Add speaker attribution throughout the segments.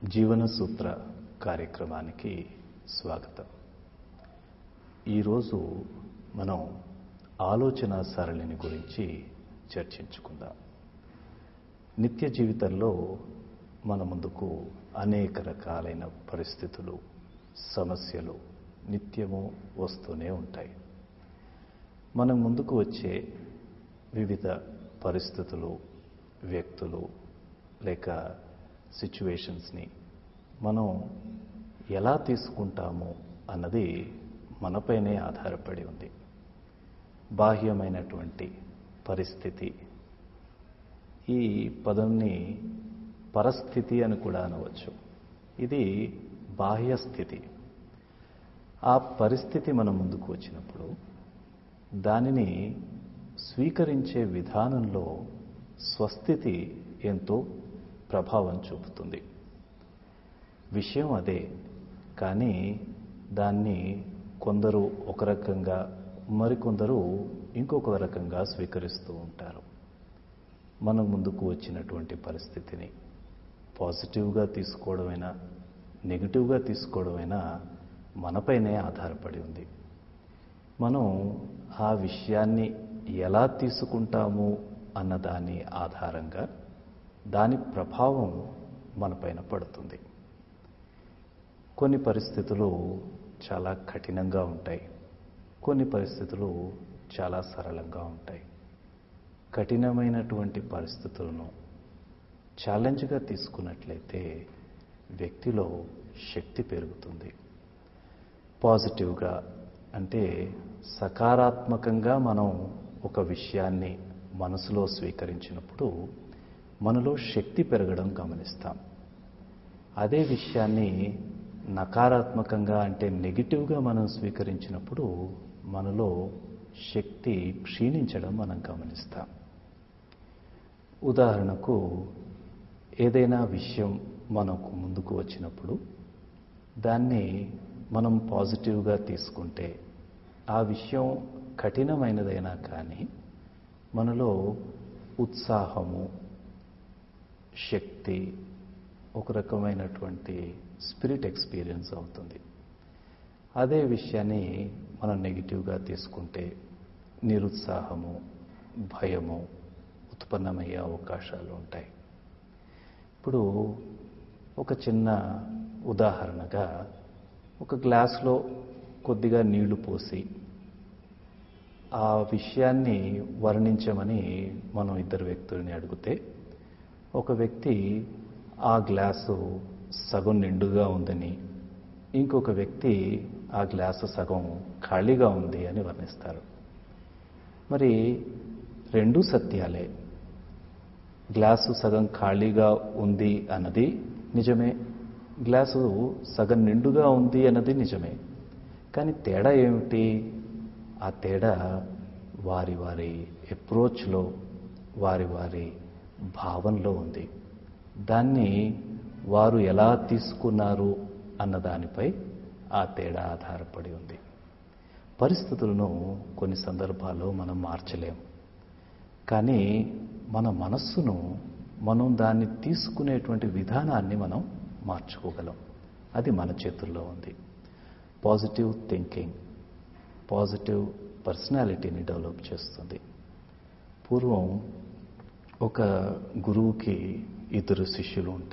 Speaker 1: జీవన సూత్ర కార్యక్రమానికి స్వాగతం ఈరోజు మనం ఆలోచన సరళిని గురించి చర్చించుకుందాం నిత్య జీవితంలో మన ముందుకు అనేక రకాలైన పరిస్థితులు సమస్యలు నిత్యము వస్తూనే ఉంటాయి మన ముందుకు వచ్చే వివిధ పరిస్థితులు వ్యక్తులు లేక సిచ్యువేషన్స్ని మనం ఎలా తీసుకుంటాము అన్నది మనపైనే ఆధారపడి ఉంది బాహ్యమైనటువంటి పరిస్థితి ఈ పదంని పరస్థితి అని కూడా అనవచ్చు ఇది బాహ్య స్థితి ఆ పరిస్థితి మన ముందుకు వచ్చినప్పుడు దానిని స్వీకరించే విధానంలో స్వస్థితి ఎంతో ప్రభావం చూపుతుంది విషయం అదే కానీ దాన్ని కొందరు ఒక రకంగా మరికొందరు ఇంకొక రకంగా స్వీకరిస్తూ ఉంటారు మన ముందుకు వచ్చినటువంటి పరిస్థితిని పాజిటివ్గా తీసుకోవడమైనా నెగిటివ్గా తీసుకోవడమైనా మనపైనే ఆధారపడి ఉంది మనం ఆ విషయాన్ని ఎలా తీసుకుంటాము అన్న దాని ఆధారంగా దాని ప్రభావం మనపైన పడుతుంది కొన్ని పరిస్థితులు చాలా కఠినంగా ఉంటాయి కొన్ని పరిస్థితులు చాలా సరళంగా ఉంటాయి కఠినమైనటువంటి పరిస్థితులను ఛాలెంజ్గా తీసుకున్నట్లయితే వ్యక్తిలో శక్తి పెరుగుతుంది పాజిటివ్గా అంటే సకారాత్మకంగా మనం ఒక విషయాన్ని మనసులో స్వీకరించినప్పుడు మనలో శక్తి పెరగడం గమనిస్తాం అదే విషయాన్ని నకారాత్మకంగా అంటే నెగిటివ్గా మనం స్వీకరించినప్పుడు మనలో శక్తి క్షీణించడం మనం గమనిస్తాం ఉదాహరణకు ఏదైనా విషయం మనకు ముందుకు వచ్చినప్పుడు దాన్ని మనం పాజిటివ్గా తీసుకుంటే ఆ విషయం కఠినమైనదైనా కానీ మనలో ఉత్సాహము శక్తి ఒక రకమైనటువంటి స్పిరిట్ ఎక్స్పీరియన్స్ అవుతుంది అదే విషయాన్ని మనం నెగిటివ్గా తీసుకుంటే నిరుత్సాహము భయము ఉత్పన్నమయ్యే అవకాశాలు ఉంటాయి ఇప్పుడు ఒక చిన్న ఉదాహరణగా ఒక గ్లాసులో కొద్దిగా నీళ్లు పోసి ఆ విషయాన్ని వర్ణించమని మనం ఇద్దరు వ్యక్తుల్ని అడిగితే ఒక వ్యక్తి ఆ గ్లాసు సగం నిండుగా ఉందని ఇంకొక వ్యక్తి ఆ గ్లాసు సగం ఖాళీగా ఉంది అని వర్ణిస్తారు మరి రెండు సత్యాలే గ్లాసు సగం ఖాళీగా ఉంది అన్నది నిజమే గ్లాసు సగం నిండుగా ఉంది అన్నది నిజమే కానీ తేడా ఏమిటి ఆ తేడా వారి వారి అప్రోచ్లో వారి వారి భావంలో ఉంది దాన్ని వారు ఎలా తీసుకున్నారు అన్న దానిపై ఆ తేడా ఆధారపడి ఉంది పరిస్థితులను కొన్ని సందర్భాల్లో మనం మార్చలేం కానీ మన మనస్సును మనం దాన్ని తీసుకునేటువంటి విధానాన్ని మనం మార్చుకోగలం అది మన చేతుల్లో ఉంది పాజిటివ్ థింకింగ్ పాజిటివ్ పర్సనాలిటీని డెవలప్ చేస్తుంది పూర్వం ఒక గురువుకి ఇద్దరు శిష్యులు ఉంటే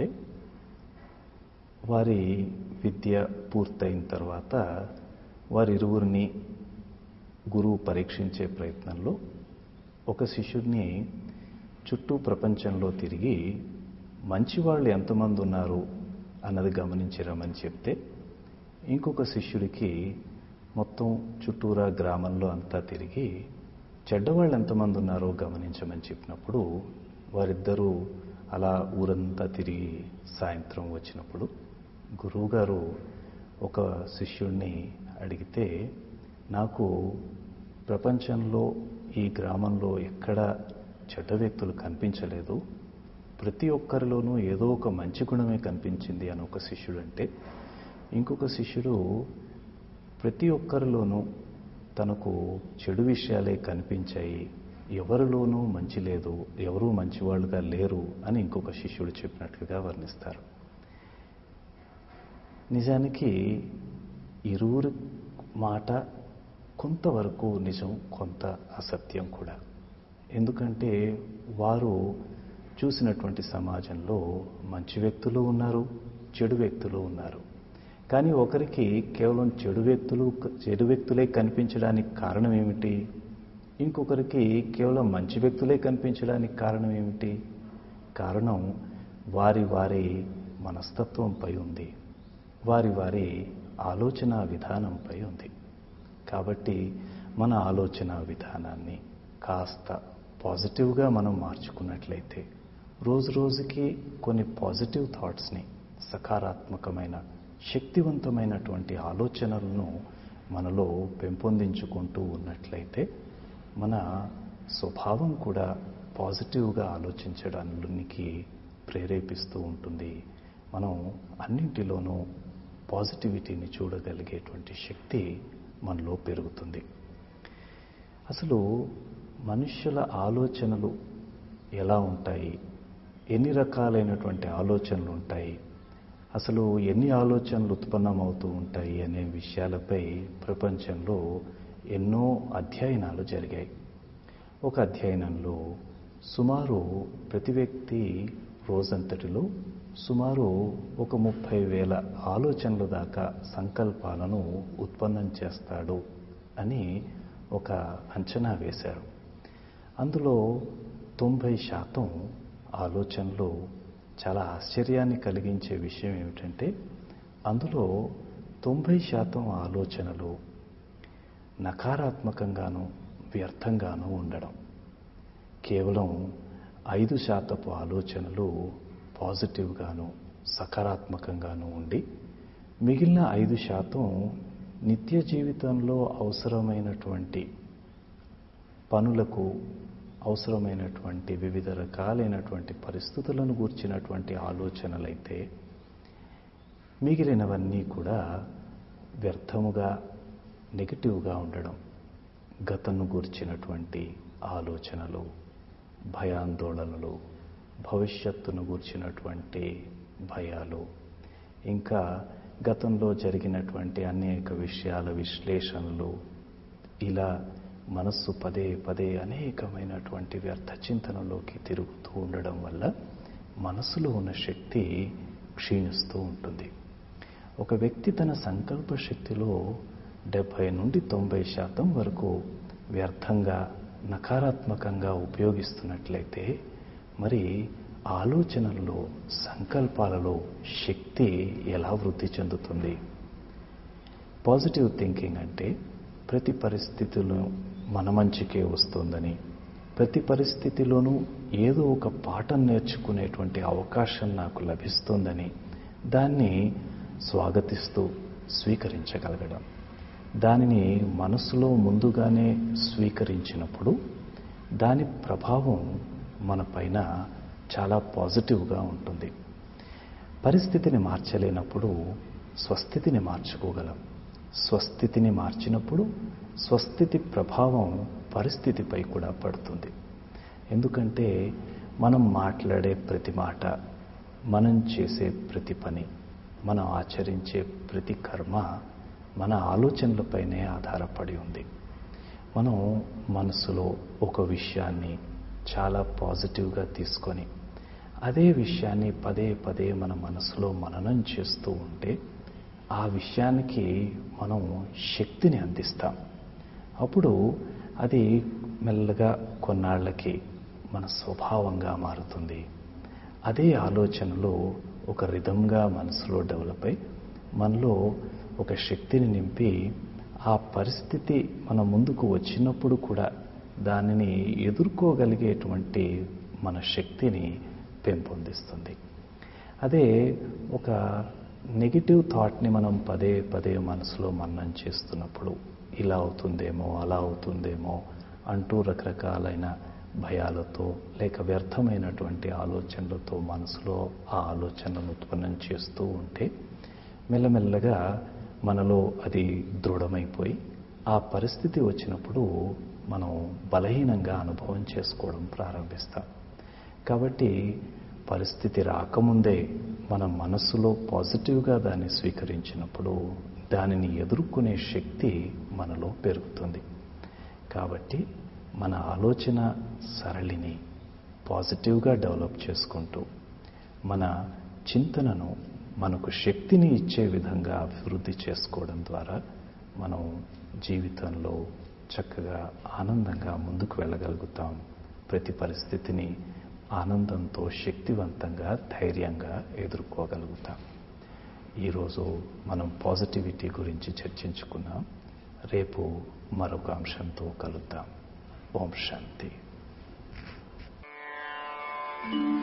Speaker 1: వారి విద్య పూర్తయిన తర్వాత వారిరువురిని గురువు పరీక్షించే ప్రయత్నంలో ఒక శిష్యుడిని చుట్టూ ప్రపంచంలో తిరిగి మంచివాళ్ళు ఎంతమంది ఉన్నారు అన్నది గమనించిరమని చెప్తే ఇంకొక శిష్యుడికి మొత్తం చుట్టూరా గ్రామంలో అంతా తిరిగి చెడ్డవాళ్ళు ఎంతమంది ఉన్నారో గమనించమని చెప్పినప్పుడు వారిద్దరూ అలా ఊరంతా తిరిగి సాయంత్రం వచ్చినప్పుడు గురువుగారు ఒక శిష్యుడిని అడిగితే నాకు ప్రపంచంలో ఈ గ్రామంలో ఎక్కడ చెడ్డ వ్యక్తులు కనిపించలేదు ప్రతి ఒక్కరిలోనూ ఏదో ఒక మంచి గుణమే కనిపించింది అని ఒక శిష్యుడు అంటే ఇంకొక శిష్యుడు ప్రతి ఒక్కరిలోనూ తనకు చెడు విషయాలే కనిపించాయి ఎవరిలోనూ మంచి లేదు ఎవరూ మంచివాళ్ళుగా లేరు అని ఇంకొక శిష్యుడు చెప్పినట్లుగా వర్ణిస్తారు నిజానికి ఇరువురి మాట కొంతవరకు నిజం కొంత అసత్యం కూడా ఎందుకంటే వారు చూసినటువంటి సమాజంలో మంచి వ్యక్తులు ఉన్నారు చెడు వ్యక్తులు ఉన్నారు కానీ ఒకరికి కేవలం చెడు వ్యక్తులు చెడు వ్యక్తులే కనిపించడానికి కారణం ఏమిటి ఇంకొకరికి కేవలం మంచి వ్యక్తులే కనిపించడానికి కారణం ఏమిటి కారణం వారి వారి మనస్తత్వంపై ఉంది వారి వారి ఆలోచన విధానంపై ఉంది కాబట్టి మన ఆలోచన విధానాన్ని కాస్త పాజిటివ్గా మనం మార్చుకున్నట్లయితే రోజు రోజుకి కొన్ని పాజిటివ్ థాట్స్ని సకారాత్మకమైన శక్తివంతమైనటువంటి ఆలోచనలను మనలో పెంపొందించుకుంటూ ఉన్నట్లయితే మన స్వభావం కూడా పాజిటివ్గా ఆలోచించడానికి ప్రేరేపిస్తూ ఉంటుంది మనం అన్నింటిలోనూ పాజిటివిటీని చూడగలిగేటువంటి శక్తి మనలో పెరుగుతుంది అసలు మనుష్యుల ఆలోచనలు ఎలా ఉంటాయి ఎన్ని రకాలైనటువంటి ఆలోచనలు ఉంటాయి అసలు ఎన్ని ఆలోచనలు ఉత్పన్నమవుతూ ఉంటాయి అనే విషయాలపై ప్రపంచంలో ఎన్నో అధ్యయనాలు జరిగాయి ఒక అధ్యయనంలో సుమారు ప్రతి వ్యక్తి రోజంతటిలో సుమారు ఒక ముప్పై వేల ఆలోచనల దాకా సంకల్పాలను ఉత్పన్నం చేస్తాడు అని ఒక అంచనా వేశారు అందులో తొంభై శాతం ఆలోచనలు చాలా ఆశ్చర్యాన్ని కలిగించే విషయం ఏమిటంటే అందులో తొంభై శాతం ఆలోచనలు నకారాత్మకంగాను వ్యర్థంగాను ఉండడం కేవలం ఐదు శాతపు ఆలోచనలు పాజిటివ్గాను సకారాత్మకంగాను ఉండి మిగిలిన ఐదు శాతం నిత్య జీవితంలో అవసరమైనటువంటి పనులకు అవసరమైనటువంటి వివిధ రకాలైనటువంటి పరిస్థితులను గూర్చినటువంటి ఆలోచనలైతే మిగిలినవన్నీ కూడా వ్యర్థముగా నెగిటివ్గా ఉండడం గతంను గూర్చినటువంటి ఆలోచనలు భయాందోళనలు భవిష్యత్తును గూర్చినటువంటి భయాలు ఇంకా గతంలో జరిగినటువంటి అనేక విషయాల విశ్లేషణలు ఇలా మనస్సు పదే పదే అనేకమైనటువంటి వ్యర్థ చింతనలోకి తిరుగుతూ ఉండడం వల్ల మనసులో ఉన్న శక్తి క్షీణిస్తూ ఉంటుంది ఒక వ్యక్తి తన సంకల్ప శక్తిలో డెబ్భై నుండి తొంభై శాతం వరకు వ్యర్థంగా నకారాత్మకంగా ఉపయోగిస్తున్నట్లయితే మరి ఆలోచనల్లో సంకల్పాలలో శక్తి ఎలా వృద్ధి చెందుతుంది పాజిటివ్ థింకింగ్ అంటే ప్రతి పరిస్థితిలో మన మంచికే వస్తుందని ప్రతి పరిస్థితిలోనూ ఏదో ఒక పాఠం నేర్చుకునేటువంటి అవకాశం నాకు లభిస్తుందని దాన్ని స్వాగతిస్తూ స్వీకరించగలగడం దానిని మనసులో ముందుగానే స్వీకరించినప్పుడు దాని ప్రభావం మన పైన చాలా పాజిటివ్గా ఉంటుంది పరిస్థితిని మార్చలేనప్పుడు స్వస్థితిని మార్చుకోగలం స్వస్థితిని మార్చినప్పుడు స్వస్థితి ప్రభావం పరిస్థితిపై కూడా పడుతుంది ఎందుకంటే మనం మాట్లాడే ప్రతి మాట మనం చేసే ప్రతి పని మనం ఆచరించే ప్రతి కర్మ మన ఆలోచనలపైనే ఆధారపడి ఉంది మనం మనసులో ఒక విషయాన్ని చాలా పాజిటివ్గా తీసుకొని అదే విషయాన్ని పదే పదే మన మనసులో మననం చేస్తూ ఉంటే ఆ విషయానికి మనం శక్తిని అందిస్తాం అప్పుడు అది మెల్లగా కొన్నాళ్ళకి మన స్వభావంగా మారుతుంది అదే ఆలోచనలో ఒక రిధంగా మనసులో డెవలప్ అయి మనలో ఒక శక్తిని నింపి ఆ పరిస్థితి మన ముందుకు వచ్చినప్పుడు కూడా దానిని ఎదుర్కోగలిగేటువంటి మన శక్తిని పెంపొందిస్తుంది అదే ఒక నెగిటివ్ థాట్ని మనం పదే పదే మనసులో మన్నం చేస్తున్నప్పుడు ఇలా అవుతుందేమో అలా అవుతుందేమో అంటూ రకరకాలైన భయాలతో లేక వ్యర్థమైనటువంటి ఆలోచనలతో మనసులో ఆ ఆలోచనలను ఉత్పన్నం చేస్తూ ఉంటే మెల్లమెల్లగా మనలో అది దృఢమైపోయి ఆ పరిస్థితి వచ్చినప్పుడు మనం బలహీనంగా అనుభవం చేసుకోవడం ప్రారంభిస్తాం కాబట్టి పరిస్థితి రాకముందే మన మనస్సులో పాజిటివ్గా దాన్ని స్వీకరించినప్పుడు దానిని ఎదుర్కొనే శక్తి మనలో పెరుగుతుంది కాబట్టి మన ఆలోచన సరళిని పాజిటివ్గా డెవలప్ చేసుకుంటూ మన చింతనను మనకు శక్తిని ఇచ్చే విధంగా అభివృద్ధి చేసుకోవడం ద్వారా మనం జీవితంలో చక్కగా ఆనందంగా ముందుకు వెళ్ళగలుగుతాం ప్రతి పరిస్థితిని ఆనందంతో శక్తివంతంగా ధైర్యంగా ఎదుర్కోగలుగుతాం ఈరోజు మనం పాజిటివిటీ గురించి చర్చించుకున్నాం రేపు మరొక అంశంతో కలుద్దాం ఓం శాంతి
Speaker 2: thank you